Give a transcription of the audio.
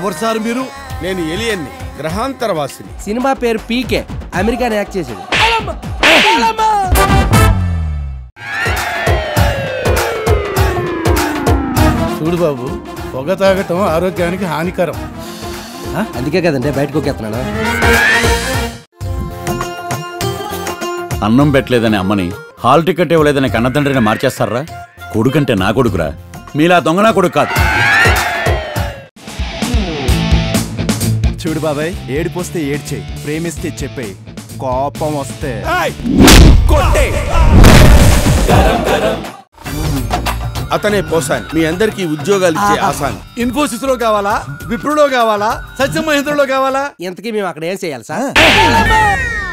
ఎవరు సార్ మీరు నేను ఎలియన్ని గ్రహాంతరవాసిని సినిమా పేరు పీకే అమెరికాని యాక్ట్ చేసాడు చూడు బాబు పొగ తాగటం ఆరోగ్యానికి హానికరం అందుకే కదండి బయటకు ఒకేస్తున్నాను అన్నం పెట్టలేదని అమ్మని హాల్ టికెట్ ఇవ్వలేదని కన్నతండ్రిని మార్చేస్తారా కొడుకంటే నా కొడుకురా మీలా దొంగ నా కొడుకు కాదు చూడు బాబాయ్ ఏడిపోస్తే ఏడ్చేయి ప్రేమిస్తే చెప్పేయి కోపం వస్తే అతనే పోసాని మీ అందరికీ ఉద్యోగాలు ఇచ్చే ఆసాన్ ఇన్ఫోసిస్ లో కావాలా విప్రోలో కావాలా సత్యం మహేంద్రలో కావాలా ఇంతకీ మేము అక్కడ ఏం చేయాలి సార్